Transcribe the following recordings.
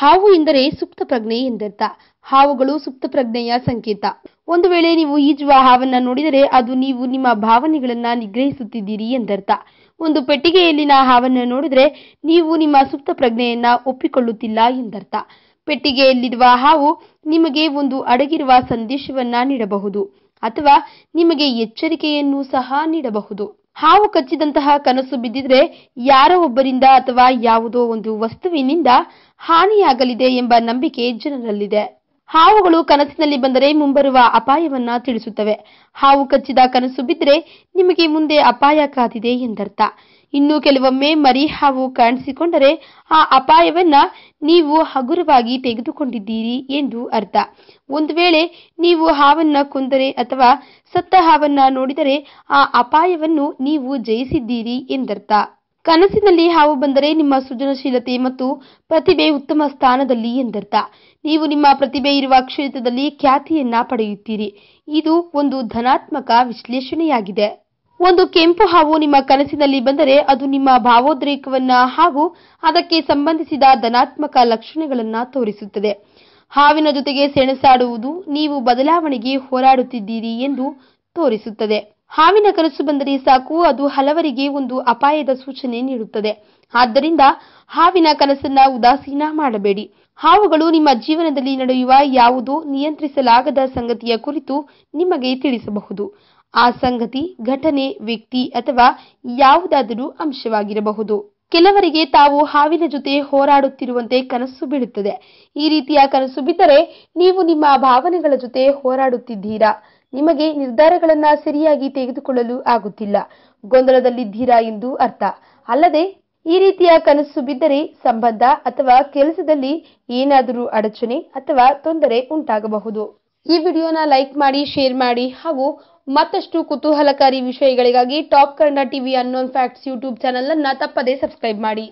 ಹಾವು ಎಂದರೆ ಸುಪ್ತ ಪ್ರಜ್ಞೆ ಎಂದರ್ಥ ಹಾವುಗಳು ಸುಪ್ತ ಪ್ರಜ್ಞೆಯ ಸಂಕೇತ ಒಂದು ವೇಳೆ ನೀವು ಈಜುವ ಹಾವನ್ನ ನೋಡಿದರೆ ಅದು ನೀವು ನಿಮ್ಮ ಭಾವನೆಗಳನ್ನ ನಿಗ್ರಹಿಸುತ್ತಿದ್ದೀರಿ ಎಂದರ್ಥ ಒಂದು ಪೆಟ್ಟಿಗೆಯಲ್ಲಿನ ಹಾವನ್ನ ನೋಡಿದರೆ ನೀವು ನಿಮ್ಮ ಸುಪ್ತ ಪ್ರಜ್ಞೆಯನ್ನ ಒಪ್ಪಿಕೊಳ್ಳುತ್ತಿಲ್ಲ ಎಂದರ್ಥ ಪೆಟ್ಟಿಗೆಯಲ್ಲಿರುವ ಹಾವು ನಿಮಗೆ ಒಂದು ಅಡಗಿರುವ ಸಂದೇಶವನ್ನ ನೀಡಬಹುದು ಅಥವಾ ನಿಮಗೆ ಎಚ್ಚರಿಕೆಯನ್ನು ಸಹ ನೀಡಬಹುದು ಹಾವು ಕಚ್ಚಿದಂತಹ ಕನಸು ಬಿದ್ದಿದ್ರೆ ಯಾರೋ ಒಬ್ಬರಿಂದ ಅಥವಾ ಯಾವುದೋ ಒಂದು ವಸ್ತುವಿನಿಂದ ಹಾನಿಯಾಗಲಿದೆ ಎಂಬ ನಂಬಿಕೆ ಜನರಲ್ಲಿದೆ ಹಾವುಗಳು ಕನಸಿನಲ್ಲಿ ಬಂದರೆ ಮುಂಬರುವ ಅಪಾಯವನ್ನ ತಿಳಿಸುತ್ತವೆ ಹಾವು ಕಚ್ಚಿದ ಕನಸು ಬಿದ್ದರೆ ನಿಮಗೆ ಮುಂದೆ ಅಪಾಯ ಕಾದಿದೆ ಎಂದರ್ಥ ಇನ್ನು ಕೆಲವೊಮ್ಮೆ ಮರಿ ಹಾವು ಕಾಣಿಸಿಕೊಂಡರೆ ಆ ಅಪಾಯವನ್ನ ನೀವು ಹಗುರವಾಗಿ ತೆಗೆದುಕೊಂಡಿದ್ದೀರಿ ಎಂದು ಅರ್ಥ ಒಂದು ವೇಳೆ ನೀವು ಹಾವನ್ನ ಕೊಂದರೆ ಅಥವಾ ಸತ್ತ ಹಾವನ್ನ ನೋಡಿದರೆ ಆ ಅಪಾಯವನ್ನು ನೀವು ಜಯಿಸಿದ್ದೀರಿ ಎಂದರ್ಥ ಕನಸಿನಲ್ಲಿ ಹಾವು ಬಂದರೆ ನಿಮ್ಮ ಸೃಜನಶೀಲತೆ ಮತ್ತು ಪ್ರತಿಭೆ ಉತ್ತಮ ಸ್ಥಾನದಲ್ಲಿ ಎಂದರ್ಥ ನೀವು ನಿಮ್ಮ ಪ್ರತಿಭೆ ಇರುವ ಕ್ಷೇತ್ರದಲ್ಲಿ ಖ್ಯಾತಿಯನ್ನ ಪಡೆಯುತ್ತೀರಿ ಇದು ಒಂದು ಧನಾತ್ಮಕ ವಿಶ್ಲೇಷಣೆಯಾಗಿದೆ ಒಂದು ಕೆಂಪು ಹಾವು ನಿಮ್ಮ ಕನಸಿನಲ್ಲಿ ಬಂದರೆ ಅದು ನಿಮ್ಮ ಭಾವೋದ್ರೇಕವನ್ನ ಹಾಗೂ ಅದಕ್ಕೆ ಸಂಬಂಧಿಸಿದ ಧನಾತ್ಮಕ ಲಕ್ಷಣಗಳನ್ನ ತೋರಿಸುತ್ತದೆ ಹಾವಿನ ಜೊತೆಗೆ ಸೆಣಸಾಡುವುದು ನೀವು ಬದಲಾವಣೆಗೆ ಹೋರಾಡುತ್ತಿದ್ದೀರಿ ಎಂದು ತೋರಿಸುತ್ತದೆ ಹಾವಿನ ಕನಸು ಬಂದರೆ ಸಾಕು ಅದು ಹಲವರಿಗೆ ಒಂದು ಅಪಾಯದ ಸೂಚನೆ ನೀಡುತ್ತದೆ ಆದ್ದರಿಂದ ಹಾವಿನ ಕನಸನ್ನ ಉದಾಸೀನ ಮಾಡಬೇಡಿ ಹಾವುಗಳು ನಿಮ್ಮ ಜೀವನದಲ್ಲಿ ನಡೆಯುವ ಯಾವುದೋ ನಿಯಂತ್ರಿಸಲಾಗದ ಸಂಗತಿಯ ಕುರಿತು ನಿಮಗೆ ತಿಳಿಸಬಹುದು ಆ ಸಂಗತಿ ಘಟನೆ ವ್ಯಕ್ತಿ ಅಥವಾ ಯಾವುದಾದರೂ ಅಂಶವಾಗಿರಬಹುದು ಕೆಲವರಿಗೆ ತಾವು ಹಾವಿನ ಜೊತೆ ಹೋರಾಡುತ್ತಿರುವಂತೆ ಕನಸು ಬೀಳುತ್ತದೆ ಈ ರೀತಿಯ ಕನಸು ಬಿದ್ದರೆ ನೀವು ನಿಮ್ಮ ಭಾವನೆಗಳ ಜೊತೆ ಹೋರಾಡುತ್ತಿದ್ದೀರಾ ನಿಮಗೆ ನಿರ್ಧಾರಗಳನ್ನ ಸರಿಯಾಗಿ ತೆಗೆದುಕೊಳ್ಳಲು ಆಗುತ್ತಿಲ್ಲ ಗೊಂದಲದಲ್ಲಿದ್ದೀರಾ ಎಂದು ಅರ್ಥ ಅಲ್ಲದೆ ಈ ರೀತಿಯ ಕನಸು ಬಿದ್ದರೆ ಸಂಬಂಧ ಅಥವಾ ಕೆಲಸದಲ್ಲಿ ಏನಾದರೂ ಅಡಚಣೆ ಅಥವಾ ತೊಂದರೆ ಉಂಟಾಗಬಹುದು ಈ ವಿಡಿಯೋನ ಲೈಕ್ ಮಾಡಿ ಶೇರ್ ಮಾಡಿ ಹಾಗೂ ಮತ್ತಷ್ಟು ಕುತೂಹಲಕಾರಿ ವಿಷಯಗಳಿಗಾಗಿ top Kannada TV unknown facts YouTube channel ಅನ್ನ ತಪ್ಪದೇ ಸಬ್ಸ್ಕ್ರೈಬ್ ಮಾಡಿ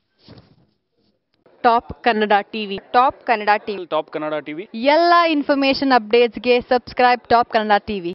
top Kannada TV top Kannada TV top Kannada TV ಎಲ್ಲ ಇನ್ಫಾರ್ಮೇಶನ್ ಅಪ್ಡೇಟ್ಸ್ಗೆ ಸಬ್ಸ್ಕ್ರೈಬ್ ಟಾಪ್ ಕನ್ನಡ ಟಿವಿ